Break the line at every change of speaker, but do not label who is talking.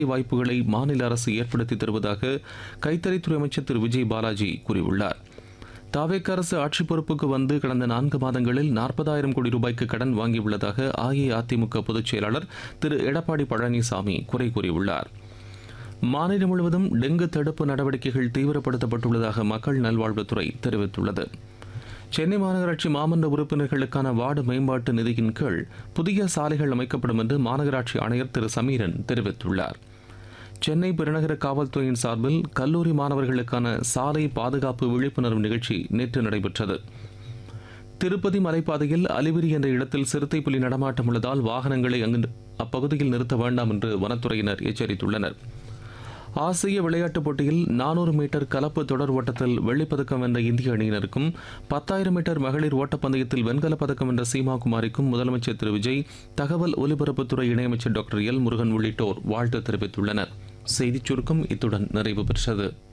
வாய்ப்புகளை மாநில அரசு ஏற்படுத்தி தருவதாக கைத்தறித்துறை அமைச்சர் திரு விஜய் பாலாஜி கூறியுள்ளார் தாவேக்க அரசு ஆட்சி பொறுப்புக்கு வந்து கடந்த நான்கு மாதங்களில் நாற்பதாயிரம் கோடி ரூபாய்க்கு கடன் வாங்கியுள்ளதாக அஇஅதிமுக பொதுச் செயலாளர் திரு எடப்பாடி பழனிசாமி குறை கூறியுள்ளார் மாநிலம் முழுவதும் டெங்கு தடுப்பு நடவடிக்கைகள் தீவிரப்படுத்தப்பட்டுள்ளதாக மக்கள் நல்வாழ்வுத்துறை தெரிவித்துள்ளது சென்னை மாநகராட்சி மாமன்ற உறுப்பினர்களுக்கான வார்டு மேம்பாட்டு நிதியின் கீழ் புதிய சாலைகள் அமைக்கப்படும் என்று மாநகராட்சி ஆணையர் திரு சமீரன் தெரிவித்துள்ளார் சென்னை பெருநகர காவல்துறையின் சார்பில் கல்லூரி மாணவர்களுக்கான சாலை பாதுகாப்பு விழிப்புணர்வு நிகழ்ச்சி நேற்று நடைபெற்றது திருப்பதி மலைப்பாதையில் அலிவிரி என்ற இடத்தில் சிறுத்தை புலி நடமாட்டம் உள்ளதால் வாகனங்களை அங்கு அப்பகுதியில் நிறுத்த வேண்டாம் என்று வனத்துறையினர் எச்சரித்துள்ளனர் ஆசிய விளையாட்டுப் போட்டியில் நானூறு மீட்டர் கலப்பு தொடர் ஓட்டத்தில் வெள்ளிப்பதக்கம் வென்ற இந்திய அணியினருக்கும் பத்தாயிரம் மீட்டர் மகளிர் ஓட்டப்பந்தயத்தில் வெண்கலப் பதக்கம் வென்ற சீமா குமாரிக்கும் முதலமைச்சர் திரு விஜய் தகவல் ஒலிபரப்புத்துறை இணையமைச்சர் டாக்டர் எல் முருகன் உள்ளிட்டோர் வாழ்த்து தெரிவித்துள்ளனர் செய்திச் சுருக்கம் இத்துடன் நிறைவு பெற்றது